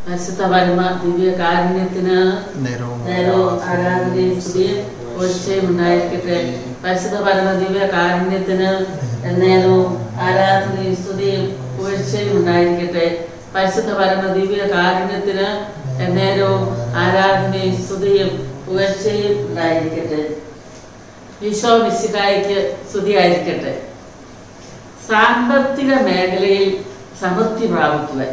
പരിശുദ്ധ പരമ ദിവ്യ കാരുണ്യത്തിന് നേരവും നേരവും ആരാധനയും സ്തുതിയും ഒഴിച്ചയും ഉണ്ടായിരിക്കട്ടെ പരിശുദ്ധ പരമ ദിവ്യ കാരുണ്യത്തിന് നേരവും ആരാധനയും സ്തുതിയും ഒഴിച്ചയും ഉണ്ടായിരിക്കട്ടെ പരിശുദ്ധ പരമ ദിവ്യ കാരുണ്യത്തിന് നേരവും ആരാധനയും സ്തുതിയും ഉയർച്ചയും ഉണ്ടായിരിക്കട്ടെ ഈശോ മിശിഹായിക്ക് സ്തുതിയായിരിക്കട്ടെ സാമ്പത്തിക മേഖലയിൽ സമൃദ്ധി പ്രാപിക്കുവാൻ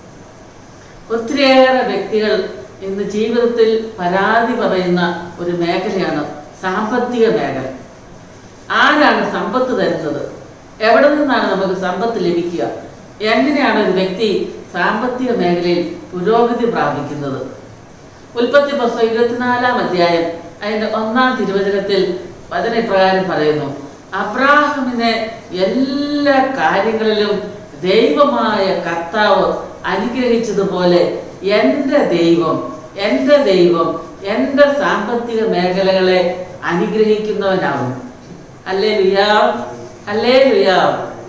ഒത്തിരിയേറെ വ്യക്തികൾ ഇന്ന് ജീവിതത്തിൽ പരാതി പറയുന്ന ഒരു മേഖലയാണ് സാമ്പത്തിക മേഖല ആരാണ് സമ്പത്ത് തരുന്നത് എവിടെ നിന്നാണ് നമുക്ക് സമ്പത്ത് ലഭിക്കുക എങ്ങനെയാണ് ഒരു വ്യക്തി സാമ്പത്തിക മേഖലയിൽ പുരോഗതി പ്രാപിക്കുന്നത് ഉൽപ്പത്തി പുസ്തകം ഇരുപത്തിനാലാം അധ്യായം അതിന്റെ ഒന്നാം തിരുവചനത്തിൽ വചന ഇപ്രകാരം പറയുന്നു അബ്രാഹമിനെ എല്ലാ കാര്യങ്ങളിലും ദൈവമായ കർത്താവ് അനുഗ്രഹിച്ചതുപോലെ എൻ്റെ ദൈവം എൻ്റെ ദൈവം എൻ്റെ സാമ്പത്തിക മേഖലകളെ അനുഗ്രഹിക്കുന്നവനാവും അല്ലേ ലുയാ അല്ലേ ലുയാ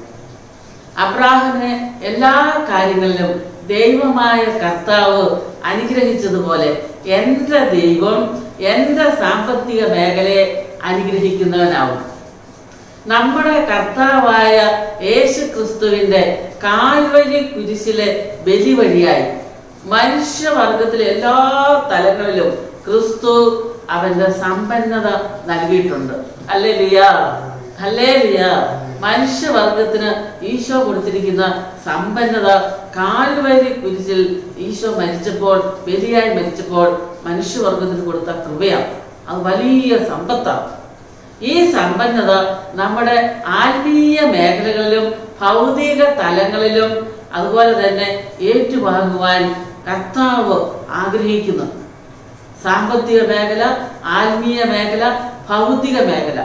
അബ്രാഹിനെ എല്ലാ കാര്യങ്ങളിലും ദൈവമായ കർത്താവ് അനുഗ്രഹിച്ചതുപോലെ എൻ്റെ ദൈവം എൻ്റെ സാമ്പത്തിക മേഖലയെ അനുഗ്രഹിക്കുന്നവനാവും നമ്മുടെ കർത്താവായ യേശു ക്രിസ്തുവിന്റെ കാൽവഴി കുരിശിലെ ബലി വഴിയായി മനുഷ്യവർഗത്തിലെ എല്ലാ തലങ്ങളിലും ക്രിസ്തു അവന്റെ സമ്പന്നത നൽകിയിട്ടുണ്ട് അല്ലേ ലിയാ അല്ലേ ലിയാ മനുഷ്യവർഗത്തിന് ഈശോ കൊടുത്തിരിക്കുന്ന സമ്പന്നത കാൽവരി കുരിശിൽ ഈശോ മരിച്ചപ്പോൾ ബലിയായി മരിച്ചപ്പോൾ മനുഷ്യവർഗത്തിന് കൊടുത്ത കൃപയാണ് അത് വലിയ സമ്പത്താണ് ഈ സമ്പന്നത നമ്മുടെ ആത്മീയ മേഖലകളിലും ഭൗതിക തലങ്ങളിലും അതുപോലെ തന്നെ ഏറ്റുവാങ്ങുവാൻ കർത്താവ് ആഗ്രഹിക്കുന്നു സാമ്പത്തിക മേഖല ആത്മീയ മേഖല ഭൗതിക മേഖല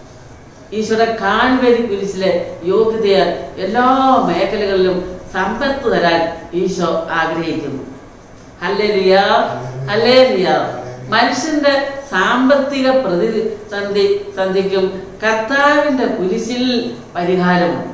ഈശ്വര കാൽവരി കുരിശിലെ യോഗ്യതയാൽ എല്ലാ മേഖലകളിലും സമ്പത്ത് തരാൻ ഈശോ ആഗ്രഹിക്കുന്നു ഹല്ലേലൂയ ഹല്ലേലൂയ മനുഷ്യന്റെ സാമ്പത്തിക പ്രതിസന്ധി സന്ധിക്കും കർത്താവിന്റെ കുരിശിൽ പരിഹാരമുണ്ട്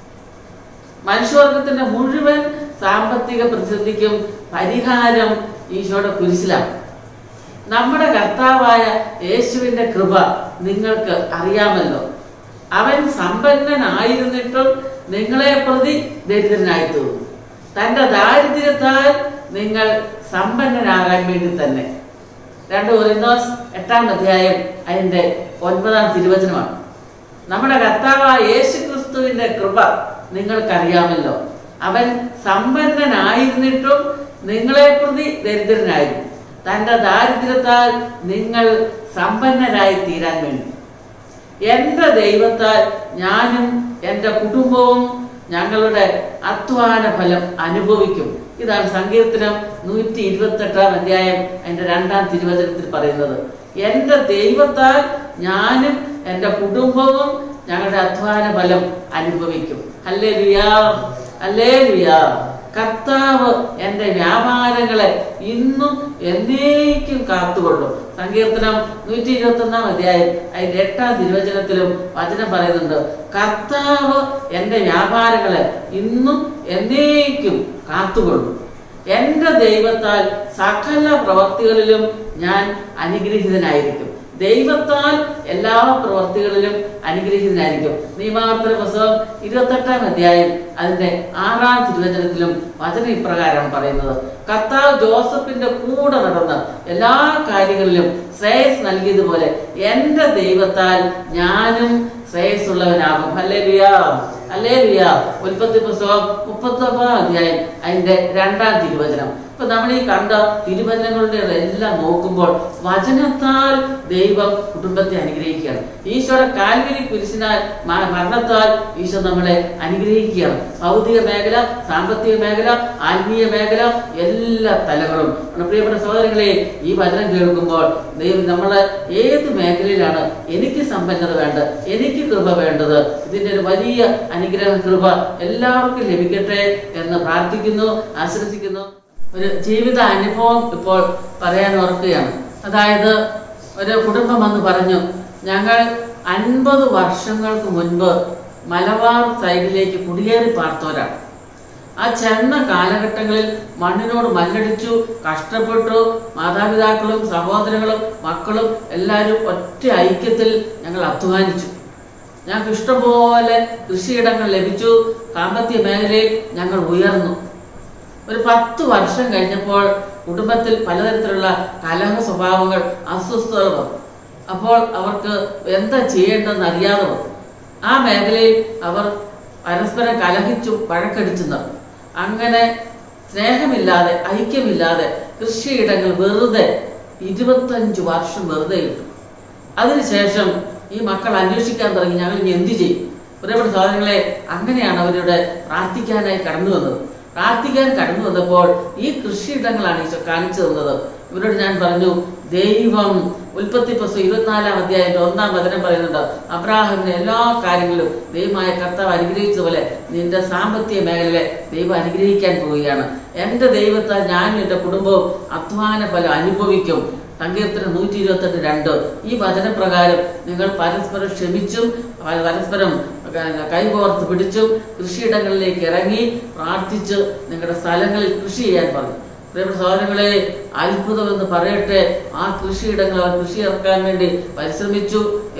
മനുഷ്യവർഗത്തിന്റെ മുഴുവൻ സാമ്പത്തിക പ്രതിസന്ധിക്കും പരിഹാരം ഈശോയുടെ കുരിശിലാണ് നമ്മുടെ കർത്താവായ യേശുവിന്റെ കൃപ നിങ്ങൾക്ക് അറിയാമല്ലോ അവൻ സമ്പന്നനായിരുന്നിട്ടും നിങ്ങളെ പ്രതി ദരിദ്രനായി തീർന്നു തന്റെ ദാരിദ്ര്യത്താൽ നിങ്ങൾ സമ്പന്നനാകാൻ വേണ്ടി തന്നെ രണ്ട് കൊറിന്തോസ് എട്ടാം അധ്യായം അതിന്റെ ഒൻപതാം തിരുവചനമാണ് നമ്മുടെ കർത്താവായ യേശു ക്രിസ്തുവിന്റെ കൃപ നിങ്ങൾക്കറിയാമല്ലോ അവൻ സമ്പന്നനായിരുന്നിട്ടും നിങ്ങളെ പ്രതി ദരിദ്രനായിരുന്നു തന്റെ ദാരിദ്ര്യത്താൽ നിങ്ങൾ സമ്പന്നരായി തീരാൻ വേണ്ടി എന്റെ ദൈവത്താൽ ഞാനും എൻ്റെ കുടുംബവും ഞങ്ങളുടെ അധ്വാന ഫലം അനുഭവിക്കും ഇതാണ് സങ്കീർത്തനം നൂറ്റി ഇരുപത്തി എട്ടാം അധ്യായം അതിന്റെ രണ്ടാം തിരുവചനത്തിൽ പറയുന്നത് എന്റെ ദൈവത്താൽ ഞാനും എൻ്റെ കുടുംബവും ഞങ്ങളുടെ അധ്വാന ഫലം അനുഭവിക്കും അല്ലേ ലുയാ അല്ലേ ലുയാ കർത്താവ് എൻ്റെ വ്യാപാരങ്ങളെ ഇന്നും എന്നേക്കും കാത്തുകൊള്ളും സങ്കീർത്തനം നൂറ്റി ഇരുപത്തി ഒന്നാം അധ്യായം അതിന്റെ എട്ടാം തിരുവചനത്തിലും വചനം പറയുന്നുണ്ട് കർത്താവ് എൻ്റെ വ്യാപാരങ്ങളെ ഇന്നും എന്നേക്കും കാത്തുകൊള്ളും എൻ്റെ ദൈവത്താൽ സകല പ്രവർത്തികളിലും ഞാൻ അനുഗ്രഹീതനായിരിക്കും ദൈവത്താൽ എല്ലാ പ്രവർത്തികളിലും അനുഗ്രഹീതനായിരിക്കും നിയമാവർത്തന പുസ്തകം ഇരുപത്തെട്ടാം അധ്യായം അതിന്റെ ആറാം തിരുവചനത്തിലും വചന ഇപ്രകാരം പറയുന്നത് കർത്താവ് ജോസഫിന്റെ കൂടെ നടന്ന് എല്ലാ കാര്യങ്ങളിലും ശ്രേയസ് നൽകിയതുപോലെ എന്റെ ദൈവത്താൽ ഞാനും ശ്രേയസ്സുള്ളവനാകും അല്ലേ ലുയാ അല്ലേ ലുയാ ഉൽപ്പത്തി പുസ്തകം മുപ്പത്തി ഒമ്പതാം അധ്യായം അതിന്റെ രണ്ടാം തിരുവചനം ഇപ്പൊ നമ്മൾ ഈ കണ്ട തിരുവചനങ്ങളുടെ എല്ലാം നോക്കുമ്പോൾ വചനത്താൽ ദൈവം കുടുംബത്തെ അനുഗ്രഹിക്കുകയാണ് ഈശോയുടെ കാൽവരി കുരിശിനാൽ മ- മരണത്താൽ ഈശോ നമ്മളെ അനുഗ്രഹിക്കുകയാണ് ഭൗതിക മേഖല സാമ്പത്തിക മേഖല ആത്മീയ മേഖല എല്ലാ തലങ്ങളും നമ്മുടെ പ്രിയപ്പെട്ട സഹോദരങ്ങളെ ഈ വചനം കേൾക്കുമ്പോൾ ദൈവം നമ്മളെ ഏത് മേഖലയിലാണ് എനിക്ക് സമ്പന്നത വേണ്ടത് എനിക്ക് കൃപ വേണ്ടത് ഇതിന്റെ ഒരു വലിയ അനുഗ്രഹ കൃപ എല്ലാവർക്കും ലഭിക്കട്ടെ എന്ന് പ്രാർത്ഥിക്കുന്നു ആശ്രസിക്കുന്നു ഒരു ജീവിത അനുഭവം ഇപ്പോൾ പറയാൻ ഓർക്കുകയാണ് അതായത് ഒരു കുടുംബം വന്ന് പറഞ്ഞു ഞങ്ങൾ അൻപത് വർഷങ്ങൾക്ക് മുൻപ് മലബാർ സൈഡിലേക്ക് കുടിയേറി പാർത്തവരാണ് ആ ചെന്ന കാലഘട്ടങ്ങളിൽ മണ്ണിനോട് മല്ലടിച്ചു കഷ്ടപ്പെട്ടു മാതാപിതാക്കളും സഹോദരങ്ങളും മക്കളും എല്ലാവരും ഒറ്റ ഐക്യത്തിൽ ഞങ്ങൾ അധ്വാനിച്ചു ഞങ്ങൾക്ക് ഇഷ്ടംപോലെ കൃഷിയിടങ്ങൾ ലഭിച്ചു സാമ്പത്തിക മേഖലയിൽ ഞങ്ങൾ ഉയർന്നു ഒരു പത്ത് വർഷം കഴിഞ്ഞപ്പോൾ കുടുംബത്തിൽ പലതരത്തിലുള്ള കലഹ സ്വഭാവങ്ങൾ അസ്വസ്ഥതകൾ വന്നു അപ്പോൾ അവർക്ക് എന്താ ചെയ്യേണ്ടതെന്ന് അറിയാതെ വന്നു ആ മേഖലയിൽ അവർ പരസ്പരം കലഹിച്ചു വഴക്കടിച്ചു നടന്നു അങ്ങനെ സ്നേഹമില്ലാതെ ഐക്യമില്ലാതെ കൃഷിയിടങ്ങൾ വെറുതെ ഇരുപത്തഞ്ച് വർഷം വെറുതെ ഇട്ടു അതിനുശേഷം ഈ മക്കൾ അന്വേഷിക്കാൻ തുടങ്ങി ഞങ്ങൾ ഇനി എന്ത് ചെയ്യും പ്രിയപ്പെട്ട സഹോദരങ്ങളെ അങ്ങനെയാണ് അവരുടെ പ്രാർത്ഥിക്കാനായി കടന്നു വന്നത് പ്രാർത്ഥിക്കാൻ കടന്നു വന്നപ്പോൾ ഈ കൃഷിയിടങ്ങളാണ് ഈശോ കാണിച്ചു തന്നത് ഇവരോട് ഞാൻ പറഞ്ഞു ദൈവം ഉൽപ്പത്തി പുസ്തകം ഇരുപത്തിനാലാം അധ്യായത്തിന്റെ ഒന്നാം വചനം പറയുന്നുണ്ട് അബ്രാഹിമിന്റെ എല്ലാ കാര്യങ്ങളും ദൈവമായ കർത്താവ് അനുഗ്രഹിച്ചതുപോലെ നിന്റെ സാമ്പത്തിക മേഖലയെ ദൈവം അനുഗ്രഹിക്കാൻ പോവുകയാണ് എൻ്റെ ദൈവത്താൽ ഞാനും എൻ്റെ കുടുംബവും അധ്വാന ഫലം അനുഭവിക്കും സങ്കീർത്തനം നൂറ്റി ഇരുപത്തെട്ട് രണ്ട് ഈ വചനപ്രകാരം നിങ്ങൾ പരസ്പരം ക്ഷമിച്ചും പ- പരസ്പരം ക- കൈകോർത്ത് പിടിച്ചും കൃഷിയിടങ്ങളിലേക്ക് ഇറങ്ങി പ്രാർത്ഥിച്ച് നിങ്ങളുടെ സ്ഥലങ്ങളിൽ കൃഷി ചെയ്യാൻ പറഞ്ഞു പ്രിയപ്പെട്ട സഹോദരങ്ങളെ അത്ഭുതം എന്ന് പറയട്ടെ ആ കൃഷിയിടങ്ങൾ അവർ കൃഷി ഇറക്കാൻ വേണ്ടി പരിശ്രമിച്ചു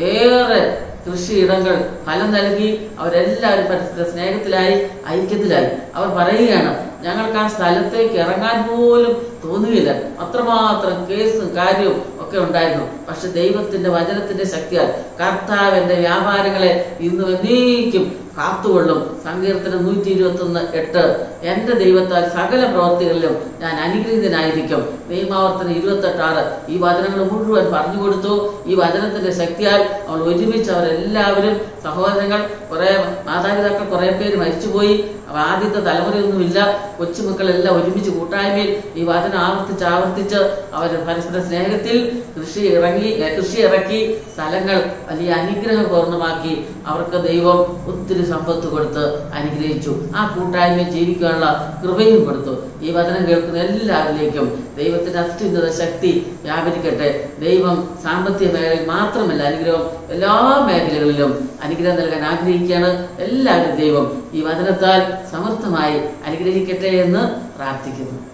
ഏറെ കൃഷിയിടങ്ങൾ ഫലം നൽകി അവരെല്ലാവരും പരസ്പര സ്നേഹത്തിലായി ഐക്യത്തിലായി അവർ പറയുകയാണ് ഞങ്ങൾക്ക് ആ സ്ഥലത്തേക്ക് ഇറങ്ങാൻ പോലും തോന്നുകയില്ല അത്രമാത്രം കേസും കാര്യവും ഒക്കെ ഉണ്ടായിരുന്നു പക്ഷെ ദൈവത്തിന്റെ വചനത്തിന്റെ ശക്തിയാൽ കർത്താവിന്റെ വ്യാപാരങ്ങളെ ഇന്നും എന്നേക്കും കാത്തുകൊള്ളും സങ്കീർത്തനം നൂറ്റി ഇരുപത്തി ഒന്ന് എട്ട് എന്റെ ദൈവത്താൽ സകല പ്രവർത്തികളിലും ഞാൻ അനുഗ്രഹീതനായിരിക്കും നിയമാവർത്തനം ഇരുപത്തെട്ട് ആറ് ഈ വചനങ്ങൾ മുഴുവൻ പറഞ്ഞു കൊടുത്തു ഈ വചനത്തിന്റെ ശക്തിയാൽ അവൾ ഒരുമിച്ച് അവരെല്ലാവരും സഹോദരങ്ങൾ കുറെ മാതാപിതാക്കൾ കുറെ പേര് മരിച്ചുപോയി അപ്പൊ ആദ്യത്തെ തലമുറയൊന്നുമില്ല കൊച്ചുമക്കളെല്ലാം ഒരുമിച്ച് കൂട്ടായ്മയിൽ ഈ വചനം ആവർത്തിച്ച് ആവർത്തിച്ച് അവർ പരസ്പര സ്നേഹത്തിൽ കൃഷി ഇറങ്ങി ഏ, കൃഷി ഇറക്കി സ്ഥലങ്ങൾ വലിയ അനുഗ്രഹപൂർണ്ണമാക്കി അവർക്ക് ദൈവം ഒത്തിരി സമ്പത്ത് കൊടുത്ത് അനുഗ്രഹിച്ചു ആ കൂട്ടായ്മയിൽ ജീവിക്കാനുള്ള കൃപയും കൊടുത്തു ഈ വചനം കേൾക്കുന്ന എല്ലാവരിലേക്കും ദൈവത്തിന്റെ അത്യുന്നത ശക്തി വ്യാപരിക്കട്ടെ ദൈവം സാമ്പത്തിക മേഖലയിൽ മാത്രമല്ല അനുഗ്രഹം എല്ലാ മേഖലകളിലും അനുഗ്രഹം നൽകാൻ ആഗ്രഹിക്കുകയാണ് എല്ലാവരും ദൈവം ഈ വചനത്താൽ സമർത്ഥമായി അനുഗ്രഹിക്കട്ടെ എന്ന് പ്രാർത്ഥിക്കുന്നു